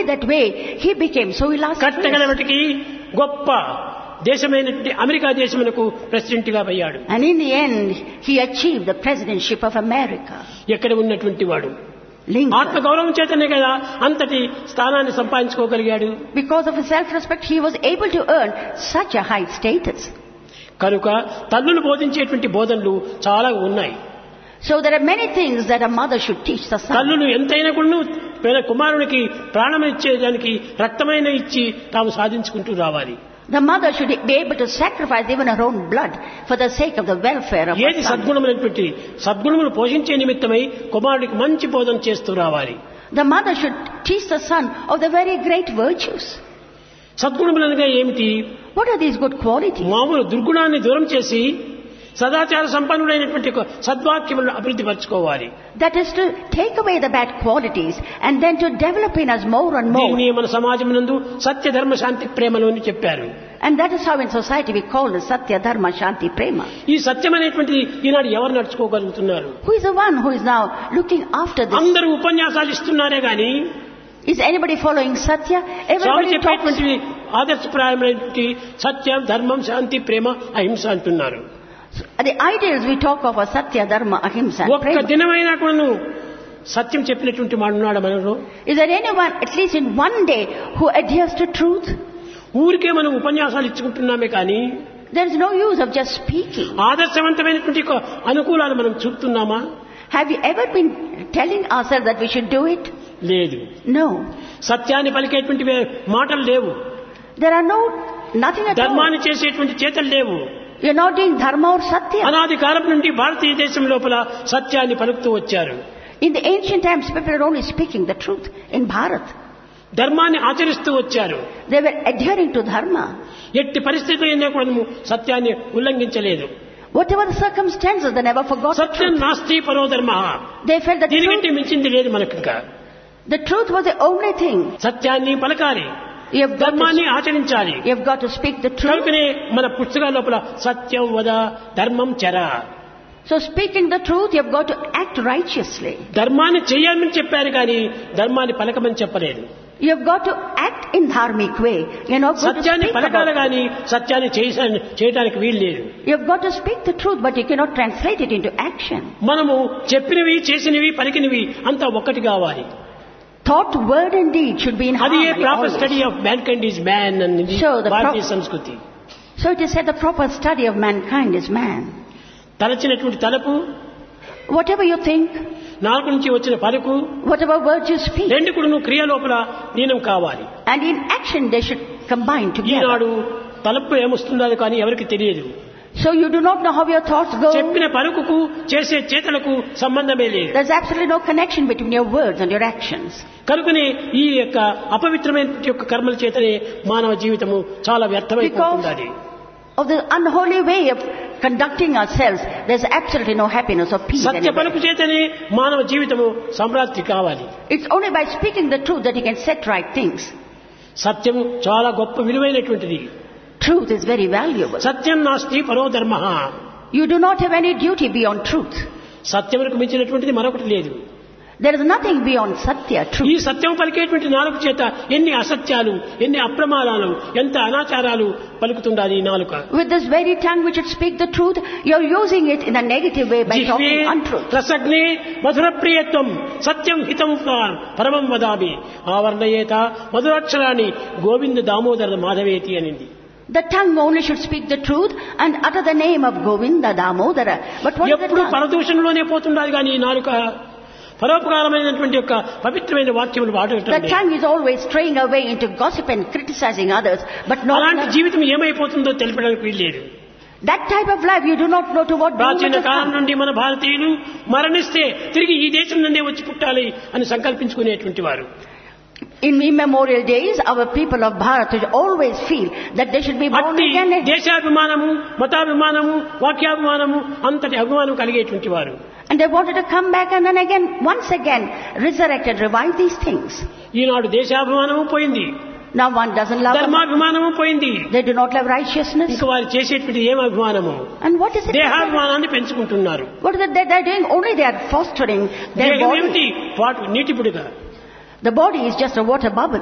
only that way he became so illustrious. కట్టగలవటికి గొప్ప దేశమైనటువంటి America దేశమునకు president గా అయ్యాడు And in the end, he achieved the presidentship of America. ఎక్కడ ఉన్నటువంటి వాడు ఆత్మ Lincoln. గౌరవం చేతనే కదా అంతటి స్థానాన్ని సంపాదించుకోగలిగాడు Because of his self-respect, he was able to earn such a high status. కనుక తల్లులు బోధించేటువంటి బోధనలు చాలా ఉన్నాయి So there are many things that a mother should teach the son. తల్లులు ఎంతైనా కూడా కుమారునికి ప్రాణం ఇచ్చేదానికి రక్తమైన ఇచ్చి తాము సాధించుకుంటూ రావాలి The mother should be able to sacrifice even her own blood for the sake of the welfare of her ఏది son. సద్గుణమైనటువంటి సద్గుణములు పోషించే నిమిత్తమై కుమారుడికి మంచి బోధన చేస్తూ రావాలి The mother should teach the son of the very great virtues. సద్గుణములనగా ఏమిటి What are these good qualities? మామూలు దుర్గుణాన్ని దూరం చేసి సదాచార సంపన్నుడైనటువంటి ఒక సద్వాక్యములను అభివృద్ధి పరచుకోవాలి That is to take away the bad qualities and then to develop in us more and more. దీన్ని మన సమాజమునందు సత్య ధర్మ శాంతి ప్రేమలు అని చెప్పారు And that is how in society we call it Satya Dharma Shanti Prema. ఈ సత్యం అనేటువంటిది ఈనాడు ఎవరు నడుచుకోగలుగుతున్నారు Who is the one who is now looking after this? అందరూ ఉపన్యాసాలు ఇస్తున్నారే గాని Is anybody following Satya? Swamy Everybody talks. చెప్పేటువంటి ఆదర్శప్రాయమైనటువంటి సత్యం ధర్మం శాంతి ప్రేమ అహింస అంటున్నారు The ideals we talk of are Satya Dharma Ahimsa and ఒక్క Prema. దినమైనా కూడా సత్యం చెప్పినటువంటి వాడున్నాడు మనలో Is there anyone, at least in one day, who adheres to truth? ఊరికే మనం ఉపన్యాసాలు ఇచ్చుకుంటున్నామే కానీ There is no use of just speaking. ఆదర్శవంతమైనటువంటి ఒక అనుకూలాలు మనం చూపుతున్నామా Have you ever been telling ourselves that we should do it? లేదు No. సత్యాన్ని పలికేటువంటి వే- మాటలు లేవు There are no, nothing at all. ధర్మాన్ని చేసేటువంటి చేతలు లేవు You're not doing dharma or satya. అనాది కాలం నుండి భారతీయ దేశం లోపల సత్యాన్ని పలుకుతూ వచ్చారు In the ancient times, people were only speaking the truth in Bharat. ధర్మాన్ని ఆచరిస్తూ వచ్చారు They were adhering to dharma. ఎట్టి పరిస్థితులు అయినా కూడా మనము సత్యాన్ని ఉల్లంఘించలేదు Whatever the circumstances, they never forgot the Satyam truth. నాస్తి పరోధర్మ They felt that దీనికంటే truth, మించింది లేదు మనకు ఇంకా the truth was the only thing. సత్యాన్ని పలకాలి You have got ధర్మాన్ని to, ఆచరించాలి you have got to speak the truth. కనుకనే మన పుస్తకాల లోపల సత్యం వద ధర్మం చర So speaking the truth, you have got to act righteously. ధర్మాన్ని చెయ్యాలని చెప్పారు కానీ ధర్మాన్ని పలకమని చెప్పలేదు You have got to act in dharmic way. You're not going to సత్యాన్ని speak పలకాలి about it. కానీ సత్యాన్ని చేయ- చేయడానికి వీలు లేదు You have got to speak the truth, but you cannot translate it into action. మనము చెప్పినవి చేసినవి పలికినవి అంతా ఒక్కటి కావాలి Thought, word and deed should be in అది a harmony proper always. Study of mankind is man అనేది Sure, the Bharatiya pro- sanskriti So it is said the proper study of mankind is man. తలచినటువంటి తలపు Whatever you think, నాలుగు నుంచి వచ్చిన పలుకు whatever words you speak, రెండు కూడా నువ్వు క్రియ లోపల లీనం కావాలి and in action they should combine together. ఈనాడు తలపు ఏమొస్తుందో కానీ ఎవరికి తెలియదు So you do not know how your thoughts go. చెప్పిన పలుకుకు చేసే చేతలకు సంబంధమే లేదు There's absolutely no connection between your words and your actions. కనుకనే ఈ యొక్క అపవిత్రమైన యొక్క కర్మల చేతనే మానవ జీవితము చాలా వ్యర్థమైపోతుంది Of the unholy way of conducting ourselves, there's absolutely no happiness or peace. Satya anywhere. పలుకు చేతనే మానవ జీవితము సంరాత్రి కావాలి It's only by speaking the truth that you can set right things. సత్యము చాలా గొప్ప విలువైనటువంటిది Truth is very valuable. సత్యం నాస్తి పరో ధర్మ You do not have any duty beyond truth. సత్యములకు మించినటువంటిది మరొకటి లేదు There is nothing beyond satya, ఈ truth. సత్యం పలికేటువంటి నాలుగు చేత ఎన్ని అసత్యాలు ఎన్ని అప్రమాదాలు ఎంత అనాచారాలు పలుకుతుండాలి ఈ నాలుక With this very tongue which should speak the truth, you're using it in a negative way by జిహ్వే talking untruth. రసగ్నే మధుర ప్రియత్వం సత్యం హితం కాన్ పరమం వదామి ఆవర్ణయేత మధురాక్షరాన్ని గోవింద దామోదర మాధవేతి అనింది The tongue only should speak the truth and utter the name of Govinda Damodara. But what is the ఎప్పుడు tongue? పరదూషణలోనే పోతుండాలి కానీ ఈ నాలుక పరోపకారమైనటువంటి యొక్క పవిత్రమైన వాక్యములు వాడటం The లేదు. tongue is always straying away into gossip and criticizing others, but not అలాంటి జీవితం ఏమైపోతుందో తెలిపడానికి వీల్లేదు that type of life. You do not know to what doom ప్రాచీన it has కాలం come. నుండి మన భారతీయులు మరణిస్తే తిరిగి ఈ దేశం నుండే వచ్చి పుట్టాలి అని సంకల్పించుకునేటువంటి వారు In immemorial days, our people of Bharat would always feel that they should be born అట్టి again. దేశాభిమానము మతాభిమానము వాక్యాభిమానము అంతటి అభిమానం కలిగేటువంటి వారు And they wanted to come back and then again, once again, resurrect and revive these things. ఈనాడు దేశాభిమానము పోయింది Now one doesn't love them. ధర్మాభిమానము పోయింది They do not love righteousness. ఇంకా వారు చేసేటువంటి ఏం అభిమానము And what is it? that they- దేహాభిమానాన్ని పెంచుకుంటున్నారు What is it that they're doing? Only they are fostering their దేహం body. ఏమిటి పాటు నీటి పుడిగా The body is just a water bubble.